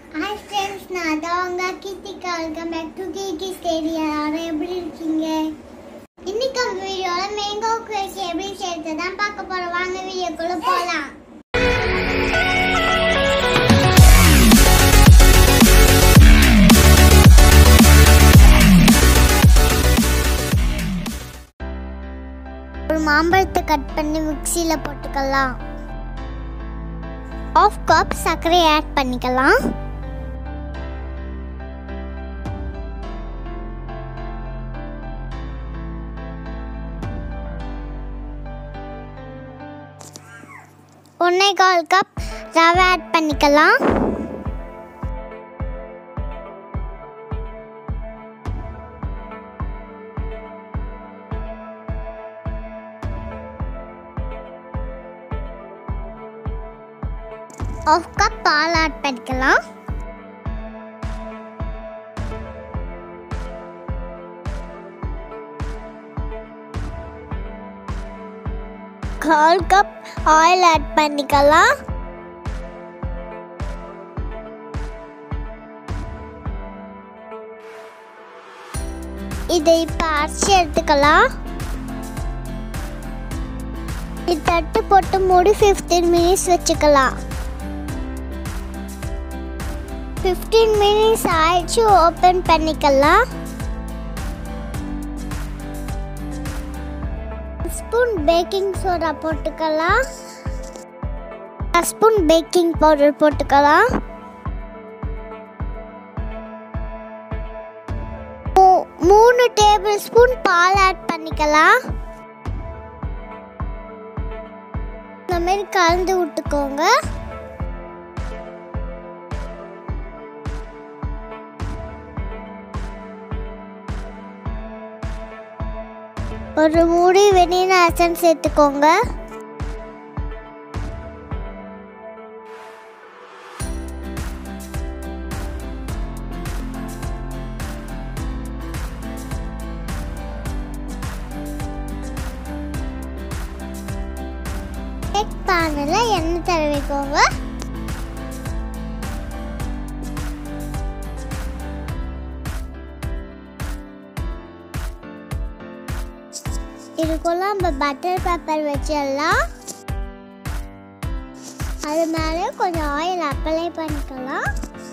hi friends நான் தான் உங்கள் Keerthika welcome back to Keerthi ஸ்டேடியா யாரும் எப்படி இருக்கீங்க இன்னைக்கு வீடியோவில் மேங்கோ குவேஸ் எப்படி செய்யறது தான் பார்க்க போகிறோம் வாங்க வீடியோக்குள்ளே போகலாம் ஒரு மாம்பழத்தை கட் பண்ணி மிக்சியில் போட்டுக்கலாம் ஆஃப் கப் சர்க்கரை ஆட் பண்ணிக்கலாம் ஒன்றே கால் கப் ரவை ஆட் பண்ணிக்கலாம் ஆஃப் கப் பால் ஆட் பண்ணிக்கலாம் கால் கப் ஆயில் ஆட் பண்ணிக்கலாம் இதை இப்போ அரைச்சி எடுத்துக்கலாம் இது தட்டு போட்டு மூடி ஃபிஃப்டீன் மினிட்ஸ் வச்சுக்கலாம் ஃபிஃப்டீன் மினிட்ஸ் ஆயிடுச்சு ஓப்பன் பண்ணிக்கலாம் ஸ்பூன் பேக்கிங் சோடா போட்டுக்கலாம் ஸ்பூன் பேக்கிங் பவுடர் போட்டுக்கலாம் மூ- மூணு டேபிள் ஸ்பூன் பால் ஆட் பண்ணிக்கலாம் இந்த மாதிரி கலந்து விட்டுக்கோங்க ஒரு மூடி வெனிலா எசன்ஸ் சேர்த்துக்கோங்க கேக் பேனில் எண்ணெய் தடவிக்கோங்க இதுக்குள்ள நம்ம பட்டர் பேப்பர் வச்சிடலாம் அது மேலே கொஞ்சம் ஆயில் அப்ளை பண்ணிக்கலாம்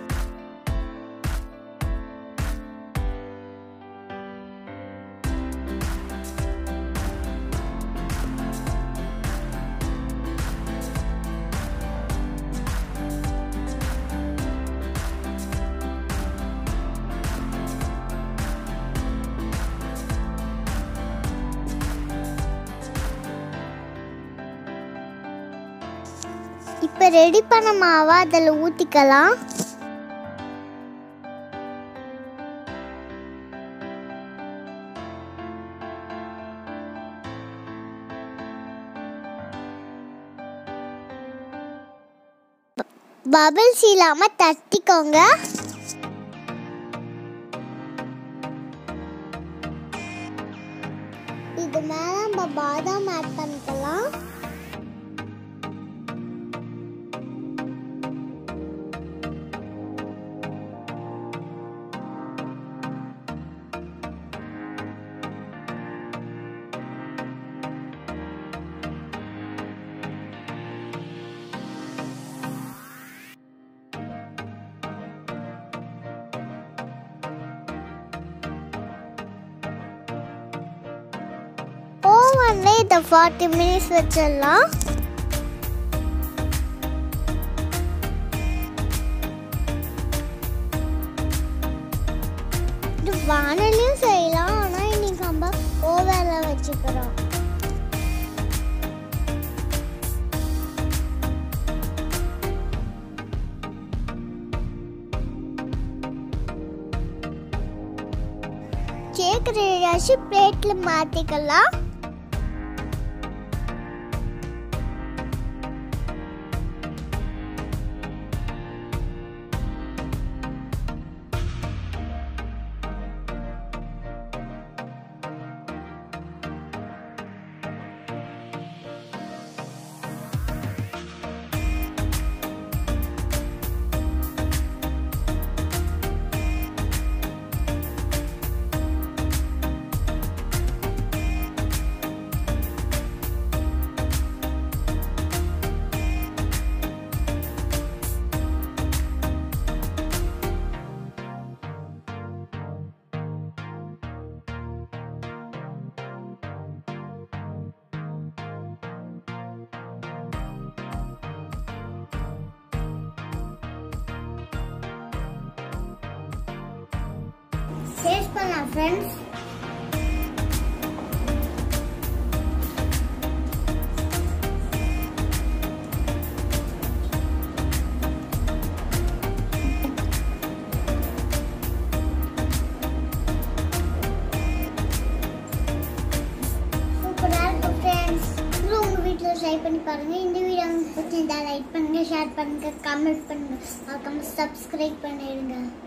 இப்போ ரெடி பண்ண மாவை அதில் ஊற்றிக்கலாம் பபிள்ஸ் இல்லாமல் தட்டிக்கோங்க இது மேலே நம்ம பாதாம் ஆட் பண்ணிக்கலாம் ஓவன்ல இதை ஃபார்ட்டி மினிட்ஸ் வச்சிடலாம் இது வானலையும் செய்யலாம் ஆனால் இன்னைக்கு நம்ம ஓவனில் வச்சுக்கிறோம் கேக் ரெடியாச்சு பிளேட்டில் மாற்றிக்கலாம் டேஸ்ட் பண்ணலாம் ஃப்ரெண்ட்ஸ் சூப்பராக இருக்கும் ஃப்ரெண்ட்ஸ் நீங்களும் உங்கள் வீட்டில் ட்ரை பண்ணி பாருங்கள் இந்த வீடியோ உங்களுக்கு பிடிச்சிருந்தா லைக் பண்ணுங்கள் ஷேர் பண்ணுங்கள் கமெண்ட் பண்ணுங்கள் மறக்காம சப்ஸ்கிரைப் பண்ணிடுங்க